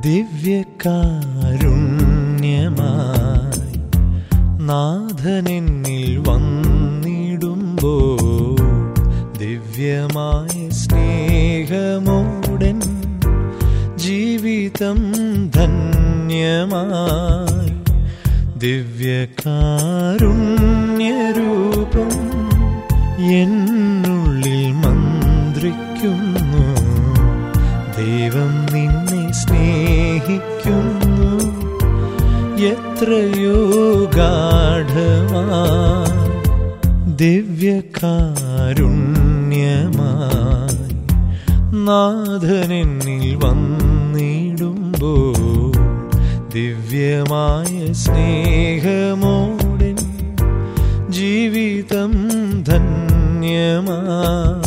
ദിവ്യകാരുണ്യമായി നാഥനെന്നിൽ വന്നിടുമ്പോ ദിവ്യമായ സ്നേഹമോടൻ ജീവിതം ധന്യമായി ദിവ്യകാരുണ്യരൂപം എന്നുള്ളിൽ മന്ത്രിക്കുന്നു ദൈവം നിന്നെ സ്നേഹിക്കുന്നു എത്രയോ ഗാഠമായി ദിവ്യകാരുണ്യമായി നാഥനെന്നിൽ വന്നിടുമ്പോ ദിവ്യമായ സ്നേഹമോടെ ജീവിതം ധന്യമായി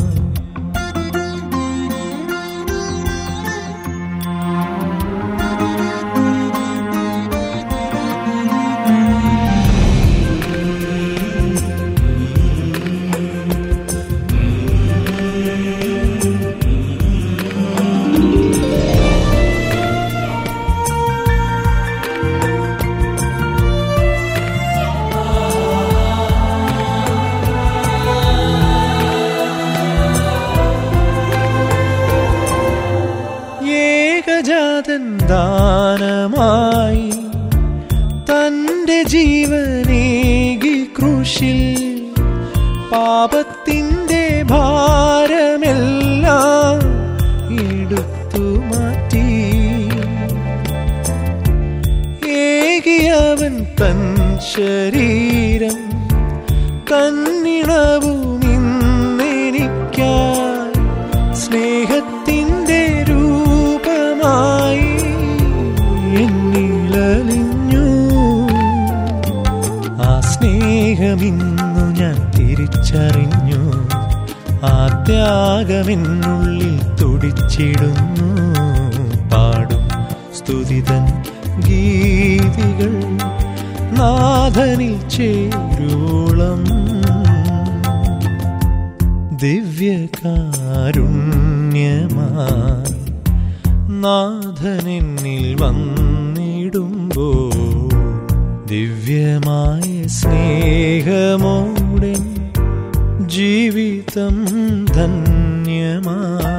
ഏകജാതൻ ദാനമായി തന്റെ ജീവനേകി കൃഷിൽ പാപത്തിൻ്റെ ഭാരമെല്ലാം എടുത്തു മാറ്റി ഏകിയവൻ തൻ ശരീരം തന്നിണവും ഇന്നെനിക്കായി സ്നേഹത്തിൻ്റെ രൂപമായി എന്നിലലിഞ്ഞു ആ സ്നേഹമിന്നു ഞാൻ തിരിച്ചറിഞ്ഞു ആ ത്യാഗമെന്നുള്ളിൽ തുടിച്ചിടുന്നു പാടും സ്തുതിതൻ ഗീതികൾ നാഥനിൽ ചേരുളം ദിവ്യകാരുണ്യമായി നാഥനെന്നിൽ വന്നിടുമ്പോ ദിവ്യമായ സ്നേഹമോടെ ജീവിതം ധന്യമായി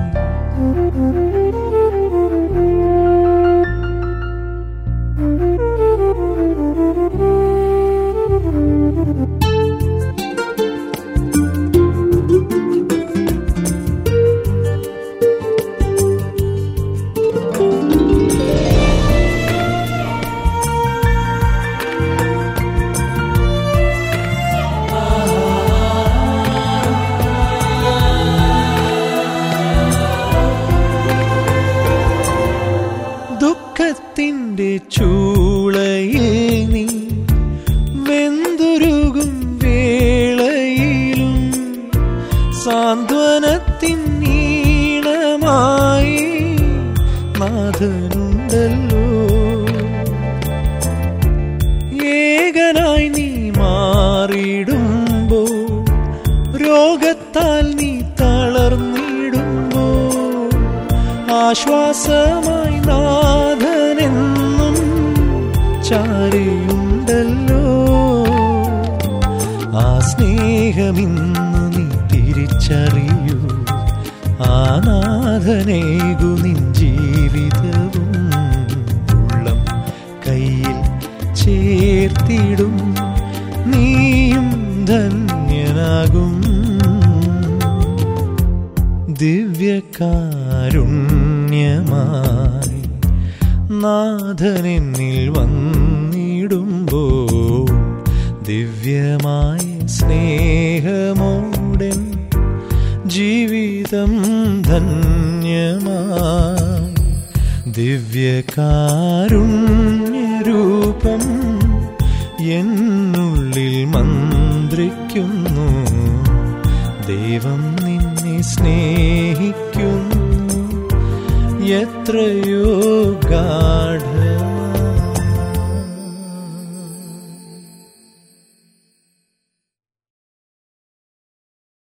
ദുഃഖത്തിൻ്റെ ചൂളയിൽ നീ വെന്തുരുകും വേളയിലും സാന്ത്വനത്തിൻ നീണമായി നാഥനുണ്ടല്ലോ ഏകനായി നീ മാറിയിടുമ്പോ രോഗത്താൽ നീ തളർന്നിടുമ്പോ ആശ്വാസമായി നാഥനെന്നും ചാരിയുണ്ടല്ലോ ആ സ്നേഹമിന്നു നീ തിരിച്ചറിയൂ ആ നാഥനേകു നിൻ ജീവിതവും ഉള്ളം കയ്യിൽ ചേർത്തിടും നീയും ധന്യനാകും ദിവ്യകാരുണ്യമായി നാഥനെന്നിൽ വന്നിടുമ്പോ ദിവ്യമായ സ്നേഹമോടൻ ജീവിതം ധന്യമായി ദിവ്യകാരുണ്യരൂപം എന്നുള്ളിൽ മന്ത്രിക്കുന്നു ദൈവം നിന്നെ സ്നേഹിക്കുന്നു എത്രയോ ഗാഠ